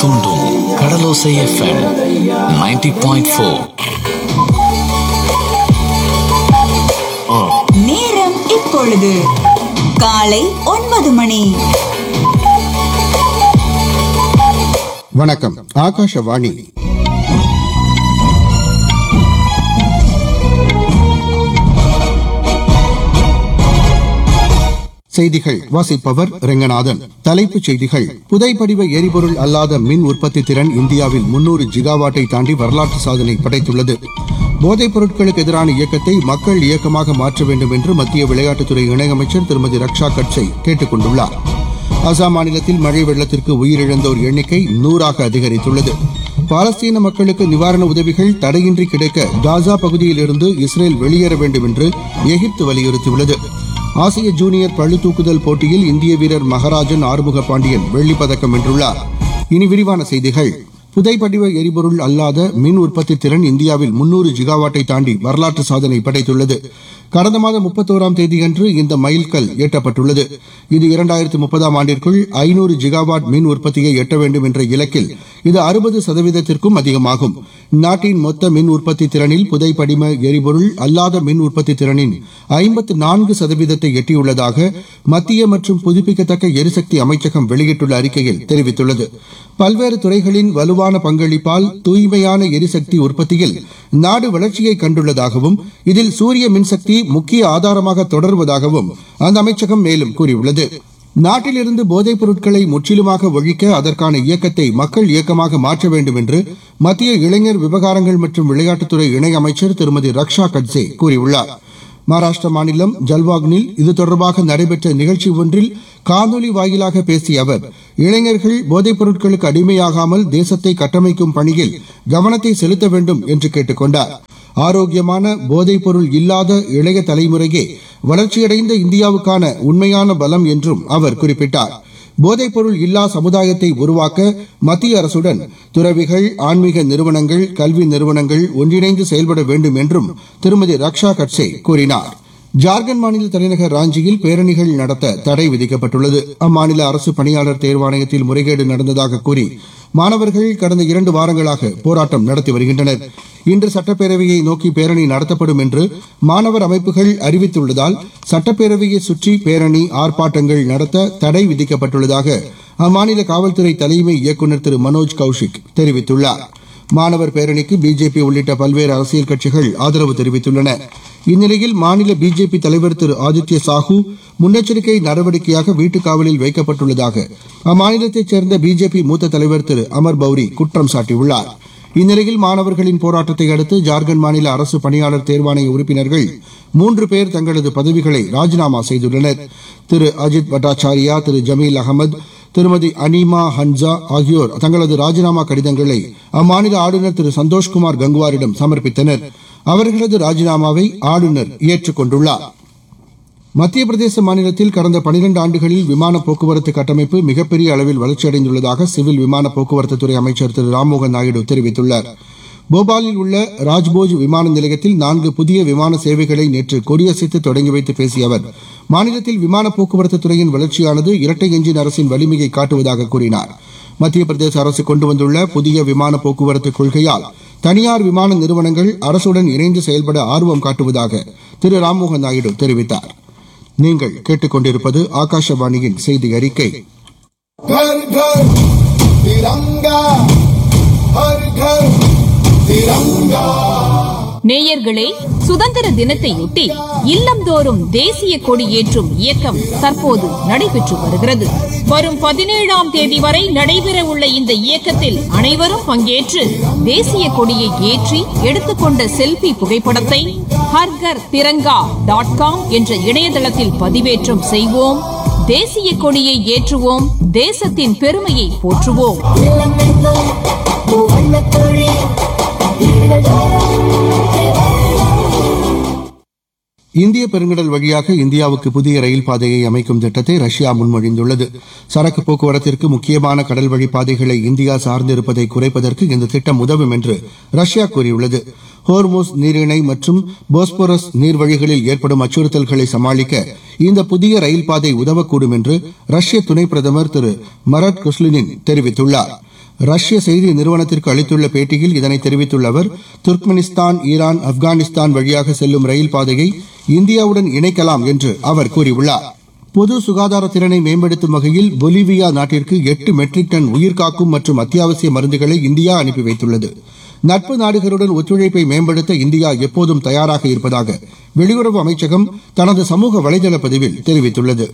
தூண்டும் கடலோசை FM 90.4 point four நேரம் இப்பொழுது காலை ஒன்பது மணி வணக்கம் ஆகாஷவாணி செய்திகள் வாசிப்பவர் ரெங்கநாதன் தலைப்புச் செய்திகள் புதைப்படிவ எரிபொருள் அல்லாத மின் உற்பத்தி திறன் இந்தியாவில் முன்னூறு ஜிகாவாட்டை தாண்டி வரலாற்று சாதனை படைத்துள்ளது போதைப் பொருட்களுக்கு எதிரான இயக்கத்தை மக்கள் இயக்கமாக மாற்ற வேண்டும் என்று மத்திய விளையாட்டுத்துறை இணையமைச்சர் திருமதி ரக்ஷா கட்சை கேட்டுக் கொண்டுள்ளார் அசாம் மாநிலத்தில் மழை வெள்ளத்திற்கு உயிரிழந்தோர் எண்ணிக்கை நூறாக அதிகரித்துள்ளது பாலஸ்தீன மக்களுக்கு நிவாரண உதவிகள் தடையின்றி கிடைக்க காசா பகுதியிலிருந்து இஸ்ரேல் வெளியேற வேண்டும் என்று எகிப்து வலியுறுத்தியுள்ளது ஆசிய ஜூனியர் பளு தூக்குதல் போட்டியில் இந்திய வீரர் மகராஜன் ஆறுமுக பாண்டியன் வெள்ளிப் பதக்கம் வென்றுள்ளார் இனி விரிவான செய்திகள் புதைப்படிவ எரிபொருள் அல்லாத மின் உற்பத்தி திறன் இந்தியாவில் முன்னூறு ஜிகாவாட்டை தாண்டி வரலாற்று சாதனை படைத்துள்ளது கடந்த மாதம் முப்பத்தோராம் தேதியன்று இந்த மைல்கல் எட்டப்பட்டுள்ளது இது இரண்டாயிரத்து முப்பதாம் ஆண்டிற்குள் ஐநூறு ஜிகாவாட் மின் உற்பத்தியை எட்ட வேண்டும் என்ற இலக்கில் இது அறுபது சதவீதத்திற்கும் அதிகமாகும் நாட்டின் மொத்த மின் உற்பத்தி திறனில் புதைப்படிம எரிபொருள் அல்லாத மின் உற்பத்தி திறனின் ஐம்பத்து நான்கு சதவீதத்தை எட்டியுள்ளதாக மத்திய மற்றும் புதுப்பிக்கத்தக்க எரிசக்தி அமைச்சகம் வெளியிட்டுள்ள அறிக்கையில் தெரிவித்துள்ளது பல்வேறு துறைகளின் வலுவான பங்களிப்பால் தூய்மையான எரிசக்தி உற்பத்தியில் நாடு வளர்ச்சியை கண்டுள்ளதாகவும் இதில் சூரிய மின்சக்தி முக்கிய ஆதாரமாக தொடர்வதாகவும் அந்த அமைச்சகம் மேலும் கூறியுள்ளது நாட்டிலிருந்து போதைப் பொருட்களை முற்றிலுமாக ஒழிக்க அதற்கான இயக்கத்தை மக்கள் இயக்கமாக மாற்ற வேண்டும் என்று மத்திய இளைஞர் விவகாரங்கள் மற்றும் விளையாட்டுத்துறை இணையமைச்சர் திருமதி ரக்ஷா கட்சே கூறியுள்ளார் மகாராஷ்டிர மாநிலம் ஜல்வாக்னில் இது தொடர்பாக நடைபெற்ற நிகழ்ச்சி ஒன்றில் காணொலி வாயிலாக பேசிய அவர் இளைஞர்கள் போதைப் பொருட்களுக்கு அடிமையாகாமல் தேசத்தை கட்டமைக்கும் பணியில் கவனத்தை செலுத்த வேண்டும் என்று கேட்டுக் கொண்டார் ஆரோக்கியமான போதைப் பொருள் இல்லாத இளைய தலைமுறையே வளர்ச்சியடைந்த இந்தியாவுக்கான உண்மையான பலம் என்றும் அவர் குறிப்பிட்டார் போதைப் பொருள் இல்லா சமுதாயத்தை உருவாக்க மத்திய அரசுடன் துறவிகள் ஆன்மீக நிறுவனங்கள் கல்வி நிறுவனங்கள் ஒன்றிணைந்து செயல்பட வேண்டும் என்றும் திருமதி ரக்ஷா கட்சே கூறினார் ஜார்க்கண்ட் மாநில தலைநகர் ராஞ்சியில் பேரணிகள் நடத்த தடை விதிக்கப்பட்டுள்ளது அம்மாநில அரசு பணியாளர் தேர்வாணையத்தில் முறைகேடு நடந்ததாக கூறி மாணவர்கள் கடந்த இரண்டு வாரங்களாக போராட்டம் நடத்தி வருகின்றனர் இன்று சட்டப்பேரவையை நோக்கி பேரணி நடத்தப்படும் என்று மாணவர் அமைப்புகள் அறிவித்துள்ளதால் சட்டப்பேரவையை சுற்றி பேரணி ஆர்ப்பாட்டங்கள் நடத்த தடை விதிக்கப்பட்டுள்ளதாக அம்மாநில காவல்துறை தலைமை இயக்குநர் திரு மனோஜ் கௌஷிக் தெரிவித்துள்ளார் மாணவர் பேரணிக்கு பிஜேபி உள்ளிட்ட பல்வேறு அரசியல் கட்சிகள் ஆதரவு தெரிவித்துள்ளன இந்நிலையில் மாநில பிஜேபி தலைவர் திரு ஆதித்ய சாஹூ முன்னெச்சரிக்கை நடவடிக்கையாக வீட்டுக் காவலில் வைக்கப்பட்டுள்ளதாக அம்மாநிலத்தைச் சேர்ந்த பிஜேபி மூத்த தலைவர் திரு அமர் பௌரி குற்றம் சாட்டியுள்ளார் இந்நிலையில் மாணவர்களின் போராட்டத்தை அடுத்து ஜார்க்கண்ட் மாநில அரசு பணியாளர் தேர்வாணைய உறுப்பினர்கள் மூன்று பேர் தங்களது பதவிகளை ராஜினாமா செய்துள்ளனர் திரு அஜித் பட்டாச்சாரியா திரு ஜமீல் அகமது திருமதி அனிமா ஹன்சா ஆகியோர் தங்களது ராஜினாமா கடிதங்களை அம்மாநில ஆளுநர் திரு சந்தோஷ்குமார் கங்குவாரிடம் சமர்ப்பித்தனர் அவர்களது ராஜினாமாவை ஆளுநர் ஏற்றுக்கொண்டுள்ளார் மத்திய பிரதேச மாநிலத்தில் கடந்த பனிரெண்டு ஆண்டுகளில் விமான போக்குவரத்து கட்டமைப்பு மிகப்பெரிய அளவில் வளர்ச்சியடைந்துள்ளதாக சிவில் விமான போக்குவரத்துத்துறை அமைச்சர் திரு ராம்மோகன் நாயுடு தெரிவித்துள்ளார் போபாலில் உள்ள ராஜ்போஜ் விமான நிலையத்தில் நான்கு புதிய விமான சேவைகளை நேற்று கொடியசைத்து தொடங்கி வைத்து பேசிய அவர் மாநிலத்தில் விமான போக்குவரத்து துறையின் வளர்ச்சியானது இரட்டை எஞ்சின் அரசின் வலிமையை காட்டுவதாக கூறினார் மத்திய பிரதேச அரசு கொண்டு வந்துள்ள புதிய விமான போக்குவரத்து கொள்கையால் தனியார் விமான நிறுவனங்கள் அரசுடன் இணைந்து செயல்பட ஆர்வம் காட்டுவதாக திரு ராம்மோகன் நாயுடு தெரிவித்தார் நீங்கள் கேட்டுக்கொண்டிருப்பது ஆகாஷவாணியின் செய்தி அறிக்கை घर घर तिरंगा हर घर तिरंगा நேயர்களே சுதந்திர தினத்தையொட்டி இல்லந்தோறும் தேசிய கொடி ஏற்றும் இயக்கம் தற்போது நடைபெற்று வருகிறது வரும் பதினேழாம் தேதி வரை நடைபெற உள்ள இந்த இயக்கத்தில் அனைவரும் பங்கேற்று தேசிய கொடியை ஏற்றி எடுத்துக்கொண்ட செல்பி புகைப்படத்தை ஹர்கர் திரங்கா டாட் காம் என்ற இணையதளத்தில் பதிவேற்றம் செய்வோம் தேசிய கொடியை ஏற்றுவோம் தேசத்தின் பெருமையை போற்றுவோம் இந்திய பெருங்கடல் வழியாக இந்தியாவுக்கு புதிய ரயில் பாதையை அமைக்கும் திட்டத்தை ரஷ்யா முன்மொழிந்துள்ளது சரக்கு போக்குவரத்திற்கு முக்கியமான கடல் வழி பாதைகளை இந்தியா சார்ந்திருப்பதை குறைப்பதற்கு இந்த திட்டம் உதவும் என்று ரஷ்யா கூறியுள்ளது ஹோர்மோஸ் நீரிணை மற்றும் போஸ்போரஸ் நீர்வழிகளில் ஏற்படும் அச்சுறுத்தல்களை சமாளிக்க இந்த புதிய ரயில் பாதை உதவக்கூடும் என்று ரஷ்ய துணை பிரதமர் திரு மரட் குஸ்லினின் தெரிவித்துள்ளார் ரஷ்ய செய்தி நிறுவனத்திற்கு அளித்துள்ள பேட்டியில் இதனை தெரிவித்துள்ள அவர் துர்க்மெனிஸ்தான் ஈரான் ஆப்கானிஸ்தான் வழியாக செல்லும் ரயில் பாதையை இந்தியாவுடன் இணைக்கலாம் என்று அவர் கூறியுள்ளார் பொது சுகாதார திறனை மேம்படுத்தும் வகையில் பொலிவியா நாட்டிற்கு எட்டு மெட்ரிக் டன் உயிர்காக்கும் மற்றும் அத்தியாவசிய மருந்துகளை இந்தியா அனுப்பி வைத்துள்ளது நட்பு நாடுகளுடன் ஒத்துழைப்பை மேம்படுத்த இந்தியா எப்போதும் தயாராக இருப்பதாக வெளியுறவு அமைச்சகம் தனது சமூக வலைதள பதிவில் தெரிவித்துள்ளது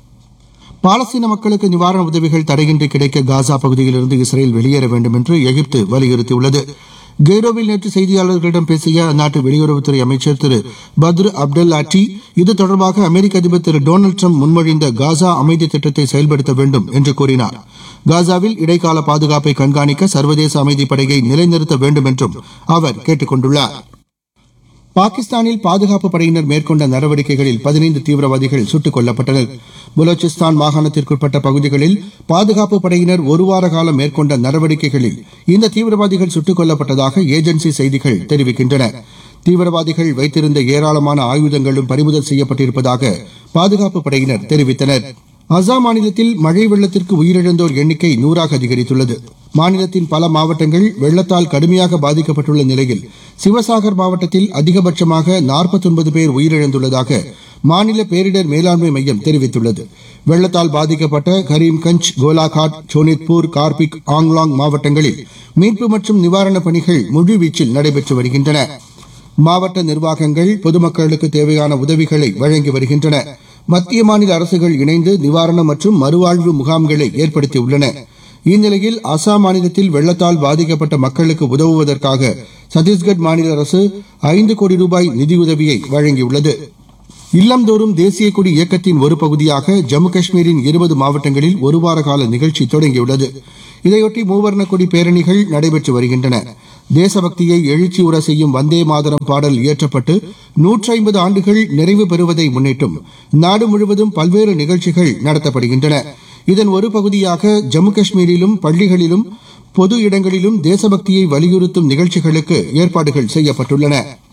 பாலஸ்தீன மக்களுக்கு நிவாரண உதவிகள் தடையின்றி கிடைக்க காசா பகுதியிலிருந்து இஸ்ரேல் வெளியேற வேண்டும் என்று எகிப்து வலியுறுத்தியுள்ளது கெய்ரோவில் நேற்று செய்தியாளர்களிடம் பேசிய அந்நாட்டு வெளியுறவுத்துறை அமைச்சர் திரு பத்ரு அப்டல் ஆட்டி இது தொடர்பாக அமெரிக்க அதிபர் திரு டொனால்டு ட்ரம்ப் முன்மொழிந்த காசா அமைதி திட்டத்தை செயல்படுத்த வேண்டும் என்று கூறினார் காசாவில் இடைக்கால பாதுகாப்பை கண்காணிக்க சர்வதேச அமைதிப் படையை நிலைநிறுத்த வேண்டும் என்றும் அவர் கேட்டுக் கொண்டுள்ளார் பாகிஸ்தானில் பாதுகாப்பு படையினர் மேற்கொண்ட நடவடிக்கைகளில் பதினைந்து தீவிரவாதிகள் சுட்டுக் கொல்லப்பட்டனர் பலோச்சிஸ்தான் மாகாணத்திற்குட்பட்ட பகுதிகளில் பாதுகாப்பு படையினர் ஒருவார காலம் மேற்கொண்ட நடவடிக்கைகளில் இந்த தீவிரவாதிகள் சுட்டுக் கொல்லப்பட்டதாக ஏஜென்சி செய்திகள் தெரிவிக்கின்றன தீவிரவாதிகள் வைத்திருந்த ஏராளமான ஆயுதங்களும் பறிமுதல் செய்யப்பட்டிருப்பதாக பாதுகாப்பு படையினர் தெரிவித்தனர் அசாம் மாநிலத்தில் மழை வெள்ளத்திற்கு உயிரிழந்தோர் எண்ணிக்கை நூறாக அதிகரித்துள்ளது மாநிலத்தின் பல மாவட்டங்கள் வெள்ளத்தால் கடுமையாக பாதிக்கப்பட்டுள்ள நிலையில் சிவசாகர் மாவட்டத்தில் அதிகபட்சமாக 49 பேர் உயிரிழந்துள்ளதாக மாநில பேரிடர் மேலாண்மை மையம் தெரிவித்துள்ளது வெள்ளத்தால் பாதிக்கப்பட்ட கரீம்கஞ்ச் கோலாகாட் சோனித்பூர் கார்பிக் ஆங்லாங் மாவட்டங்களில் மீட்பு மற்றும் நிவாரணப் பணிகள் முழுவீச்சில் நடைபெற்று வருகின்றன மாவட்ட நிர்வாகங்கள் பொதுமக்களுக்கு தேவையான உதவிகளை வழங்கி வருகின்றன மத்திய மாநில அரசுகள் இணைந்து நிவாரணம் மற்றும் மறுவாழ்வு முகாம்களை ஏற்படுத்தியுள்ளன இந்நிலையில் அசாம் மாநிலத்தில் வெள்ளத்தால் பாதிக்கப்பட்ட மக்களுக்கு உதவுவதற்காக சத்தீஸ்கர் மாநில அரசு ஐந்து கோடி ரூபாய் நிதியுதவியை வழங்கியுள்ளது இல்லம்தோறும் தேசிய கொடி இயக்கத்தின் ஒரு பகுதியாக ஜம்மு காஷ்மீரின் இருபது மாவட்டங்களில் ஒருவார கால நிகழ்ச்சி தொடங்கியுள்ளது இதையொட்டி மூவர்ண கொடி பேரணிகள் நடைபெற்று வருகின்றன தேசபக்தியை எழுச்சியுற செய்யும் வந்தே மாதரம் பாடல் இயற்றப்பட்டு நூற்றி ஐம்பது ஆண்டுகள் நிறைவு பெறுவதை முன்னிட்டும் நாடு முழுவதும் பல்வேறு நிகழ்ச்சிகள் நடத்தப்படுகின்றன இதன் ஒரு பகுதியாக ஜம்மு காஷ்மீரிலும் பள்ளிகளிலும் பொது இடங்களிலும் தேசபக்தியை வலியுறுத்தும் நிகழ்ச்சிகளுக்கு ஏற்பாடுகள் செய்யப்பட்டுள்ளன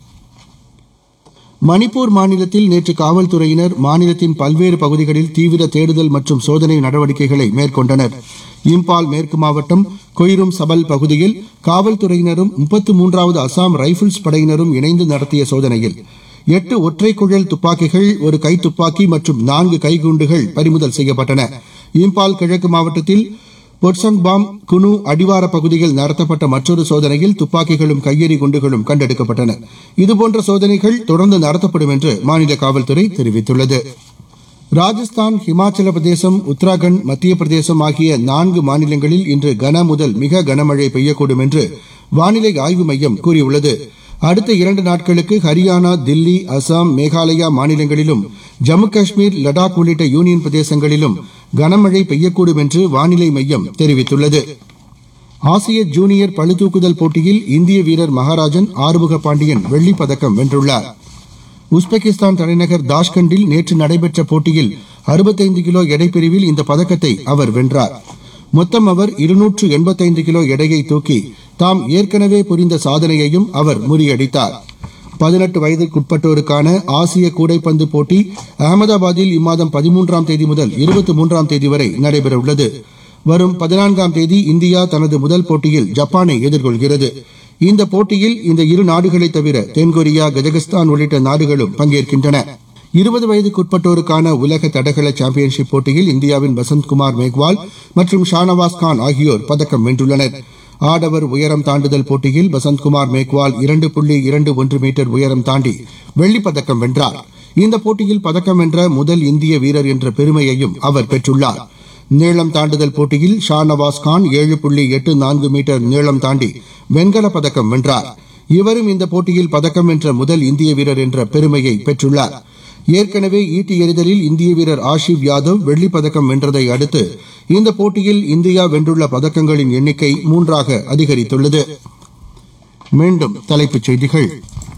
மணிப்பூர் மாநிலத்தில் நேற்று காவல்துறையினர் மாநிலத்தின் பல்வேறு பகுதிகளில் தீவிர தேடுதல் மற்றும் சோதனை நடவடிக்கைகளை மேற்கொண்டனர் இம்பால் மேற்கு மாவட்டம் கொய்ரும் சபல் பகுதியில் காவல்துறையினரும் முப்பத்து மூன்றாவது அசாம் ரைபிள்ஸ் படையினரும் இணைந்து நடத்திய சோதனையில் எட்டு ஒற்றை குழல் துப்பாக்கிகள் ஒரு கை துப்பாக்கி மற்றும் நான்கு கைகுண்டுகள் பறிமுதல் செய்யப்பட்டன இம்பால் கிழக்கு மாவட்டத்தில் பொட்சங்பாம் குனு அடிவார பகுதியில் நடத்தப்பட்ட மற்றொரு சோதனையில் துப்பாக்கிகளும் கையெறி குண்டுகளும் கண்டெடுக்கப்பட்டன இதுபோன்ற சோதனைகள் தொடர்ந்து நடத்தப்படும் என்று மாநில காவல்துறை தெரிவித்துள்ளது ராஜஸ்தான் ஹிமாச்சல பிரதேசம் உத்தராகண்ட் மத்திய பிரதேசம் ஆகிய நான்கு மாநிலங்களில் இன்று கன முதல் மிக கனமழை பெய்யக்கூடும் என்று வானிலை ஆய்வு மையம் கூறியுள்ளது அடுத்த இரண்டு நாட்களுக்கு ஹரியானா தில்லி அசாம் மேகாலயா மாநிலங்களிலும் ஜம்மு காஷ்மீர் லடாக் உள்ளிட்ட யூனியன் பிரதேசங்களிலும் கனமழை பெய்யக்கூடும் என்று வானிலை மையம் தெரிவித்துள்ளது ஆசிய ஜூனியர் பளுதூக்குதல் போட்டியில் இந்திய வீரர் மகாராஜன் ஆறுமுக பாண்டியன் வெள்ளிப் பதக்கம் வென்றுள்ளார் உஸ்பெகிஸ்தான் தலைநகர் தாஷ்கண்டில் நேற்று நடைபெற்ற போட்டியில் 65 கிலோ எடைப்பிரிவில் இந்த பதக்கத்தை அவர் வென்றார் மொத்தம் அவர் இருநூற்று எண்பத்தைந்து கிலோ எடையை தூக்கி தாம் ஏற்கனவே புரிந்த சாதனையையும் அவர் முறியடித்தார் பதினெட்டு வயதுக்குட்பட்டோருக்கான ஆசிய கூடைப்பந்து போட்டி அகமதாபாத்தில் இம்மாதம் பதிமூன்றாம் தேதி முதல் இருபத்தி மூன்றாம் தேதி வரை நடைபெறவுள்ளது வரும் பதினான்காம் தேதி இந்தியா தனது முதல் போட்டியில் ஜப்பானை எதிர்கொள்கிறது இந்த போட்டியில் இந்த இரு நாடுகளைத் தவிர தென்கொரியா கஜகஸ்தான் உள்ளிட்ட நாடுகளும் பங்கேற்கின்றன இருபது வயதுக்குட்பட்டோருக்கான உலக தடகள சாம்பியன்ஷிப் போட்டியில் இந்தியாவின் வசந்த்குமார் மேக்வால் மற்றும் ஷானவாஸ் கான் ஆகியோர் பதக்கம் வென்றுள்ளனர் ஆடவர் உயரம் தாண்டுதல் போட்டியில் வசந்த்குமார் மேக்வால் இரண்டு புள்ளி இரண்டு ஒன்று மீட்டர் உயரம் தாண்டி வெள்ளிப் பதக்கம் வென்றார் இந்த போட்டியில் பதக்கம் வென்ற முதல் இந்திய வீரர் என்ற பெருமையையும் அவர் பெற்றுள்ளார் நீளம் தாண்டுதல் போட்டியில் ஷா நவாஸ் கான் ஏழு புள்ளி எட்டு நான்கு மீட்டர் நீளம் தாண்டி வெண்கலப் பதக்கம் வென்றார் இவரும் இந்த போட்டியில் பதக்கம் வென்ற முதல் இந்திய வீரர் என்ற பெருமையை பெற்றுள்ளார் ஏற்கனவே ஈட்டி எறிதலில் இந்திய வீரர் ஆஷிப் யாதவ் வெள்ளிப் பதக்கம் வென்றதை அடுத்து இந்த போட்டியில் இந்தியா வென்றுள்ள பதக்கங்களின் எண்ணிக்கை மூன்றாக அதிகரித்துள்ளது மீண்டும் தலைப்புச் செய்திகள்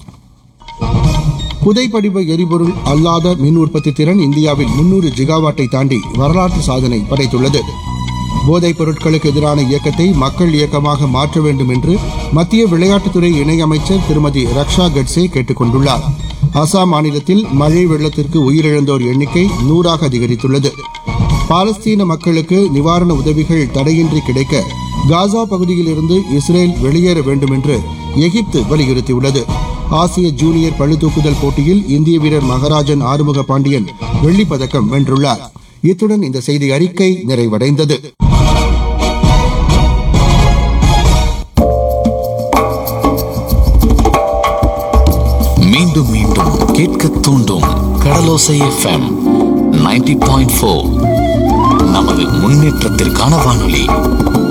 புதைப்படிவ எரிபொருள் அல்லாத மின் உற்பத்தி திறன் இந்தியாவில் முன்னூறு ஜிகாவாட்டை தாண்டி வரலாற்று சாதனை படைத்துள்ளது போதைப் பொருட்களுக்கு எதிரான இயக்கத்தை மக்கள் இயக்கமாக மாற்ற வேண்டும் என்று மத்திய விளையாட்டுத்துறை இணையமைச்சர் திருமதி ரக்ஷா கட்சே கேட்டுக் கொண்டுள்ளார் அசாம் மாநிலத்தில் மழை வெள்ளத்திற்கு உயிரிழந்தோர் எண்ணிக்கை நூறாக அதிகரித்துள்ளது பாலஸ்தீன மக்களுக்கு நிவாரண உதவிகள் தடையின்றி கிடைக்க காசா பகுதியிலிருந்து இஸ்ரேல் வெளியேற வேண்டும் என்று எகிப்து வலியுறுத்தியுள்ளது ஆசிய ஜூனியர் பளுதூக்குதல் போட்டியில் இந்திய வீரர் மகராஜன் ஆறுமுக பாண்டியன் வெள்ளிப் பதக்கம் வென்றுள்ளார் இத்துடன் இந்த செய்தி அறிக்கை நிறைவடைந்தது மீண்டும் மீண்டும் கேட்க தூண்டும் கடலோசை எஃப்எம் 90.4 பாயிண்ட் நமது முன்னேற்றத்திற்கான வானொலி